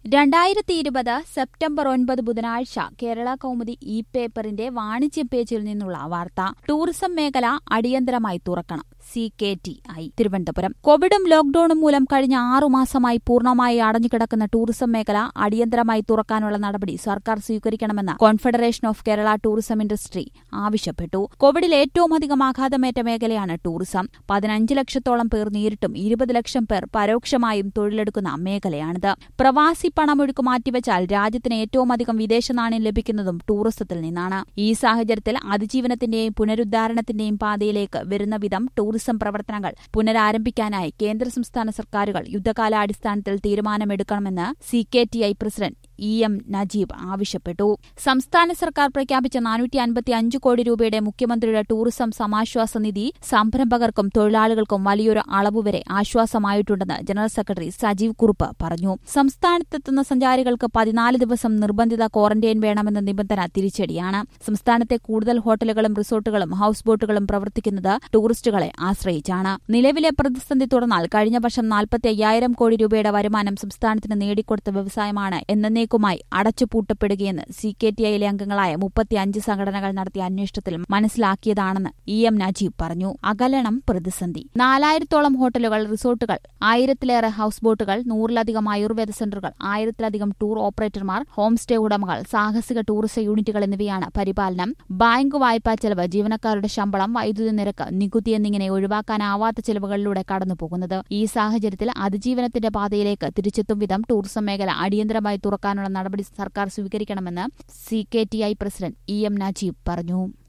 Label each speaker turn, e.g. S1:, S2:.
S1: രണ്ടായിരത്തി ഇരുപത് സെപ്റ്റംബർ ഒൻപത് ബുധനാഴ്ച കേരള കൗമുദി ഇ പേപ്പറിന്റെ വാണിജ്യ പേജിൽ നിന്നുള്ള വാർത്ത ടൂറിസം മേഖല അടിയന്തരമായി തുറക്കണം C K T I Thiruvananthapuram കോവിഡും ലോക്ഡൌണും മൂലം കഴിഞ്ഞ ആറുമാസമായി പൂർണ്ണമായി അടഞ്ഞുകിടക്കുന്ന ടൂറിസം മേഖല അടിയന്തരമായി തുറക്കാനുള്ള നടപടി സർക്കാർ സ്വീകരിക്കണമെന്ന് confederation of Kerala tourism industry ആവശ്യപ്പെട്ടു കോവിഡിൽ ഏറ്റവും അധികം ആഘാതമേറ്റ മേഖലയാണ് ടൂറിസം പതിനഞ്ച് ലക്ഷത്തോളം പേർ നേരിട്ടും ഇരുപത് ലക്ഷം പേർ പരോക്ഷമായും തൊഴിലെടുക്കുന്ന മേഖലയാണിത് പ്രവാസി പണമൊഴുക്ക് മാറ്റിവെച്ചാൽ രാജ്യത്തിന് ഏറ്റവും അധികം വിദേശ നാണ്യം ലഭിക്കുന്നതും ടൂറിസത്തിൽ നിന്നാണ് ഈ സാഹചര്യത്തിൽ അതിജീവനത്തിന്റെയും പുനരുദ്ധാരണത്തിന്റെയും പാതയിലേക്ക് വരുന്ന വിധം ടൂറിസം പ്രവർത്തനങ്ങൾ പുനരാരംഭിക്കാനായി കേന്ദ്ര സംസ്ഥാന സർക്കാരുകൾ യുദ്ധകാലാടിസ്ഥാനത്തിൽ തീരുമാനമെടുക്കണമെന്ന് C K T I president E M Najeeb ആവശ്യപ്പെട്ടു സംസ്ഥാന സർക്കാർ പ്രഖ്യാപിച്ച നാനൂറ്റി അൻപത്തി അഞ്ച് കോടി രൂപയുടെ മുഖ്യമന്ത്രിയുടെ ടൂറിസം സമാശ്വാസ നിധി സംരംഭകർക്കും തൊഴിലാളികൾക്കും വലിയൊരു അളവുവരെ ആശ്വാസമായിട്ടുണ്ടെന്ന് ജനറൽ സെക്രട്ടറി സജീവ് കുറുപ്പ് പറഞ്ഞു സംസ്ഥാനത്തെത്തുന്ന സഞ്ചാരികൾക്ക് പതിനാല് ദിവസം നിർബന്ധിത ക്വാറന്റൈൻ വേണമെന്ന നിബന്ധന തിരിച്ചടിയാണ് സംസ്ഥാനത്തെ കൂടുതൽ ഹോട്ടലുകളും റിസോർട്ടുകളും ഹൌസ് ബോട്ടുകളും പ്രവർത്തിക്കുന്നത് ടൂറിസ്റ്റുകളെ ആശ്രയിച്ചാണ് നിലവിലെ പ്രതിസന്ധി തുടർന്നാൽ കഴിഞ്ഞ വർഷം നാൽപ്പത്തി അയ്യായിരം കോടി രൂപയുടെ വരുമാനം സംസ്ഥാനത്തിന് നേടിക്കൊടുത്ത വ്യവസായമാണ് എന്നേക്കുമായി അടച്ചുപൂട്ടപ്പെടുകയെന്ന് സി കെ ടി ഐയിലെ അംഗങ്ങളായ മുപ്പത്തിയഞ്ച് സംഘടനകൾ നടത്തിയ അന്വേഷണത്തിൽ മനസ്സിലാക്കിയതാണെന്ന് ഇ എം നജീബ് പറഞ്ഞു അകലണം പ്രതിസന്ധി നാലായിരത്തോളം ഹോട്ടലുകൾ റിസോർട്ടുകൾ ആയിരത്തിലേറെ ഹൌസ് ബോട്ടുകൾ നൂറിലധികം ആയുർവേദ സെന്ററുകൾ ആയിരത്തിലധികം ടൂർ ഓപ്പറേറ്റർമാർ ഹോം സ്റ്റേ ഉടമകൾ സാഹസിക ടൂറിസം യൂണിറ്റുകൾ എന്നിവയാണ് പരിപാലനം ബാങ്ക് വായ്പാ ചെലവ് ജീവനക്കാരുടെ ശമ്പളം വൈദ്യുതി നിരക്ക് നികുതി എന്നിങ്ങനെ ഒഴിവാക്കാനാവാത്ത ചെലവുകളിലൂടെ കടന്നുപോകുന്നത് ഈ സാഹചര്യത്തിൽ അതിജീവനത്തിന്റെ പാതയിലേക്ക് തിരിച്ചെത്തും വിധം ടൂറിസം മേഖല അടിയന്തരമായി തുറക്കാനുള്ള നടപടി സർക്കാർ സ്വീകരിക്കണമെന്ന് C K T I president E M Najeeb പറഞ്ഞു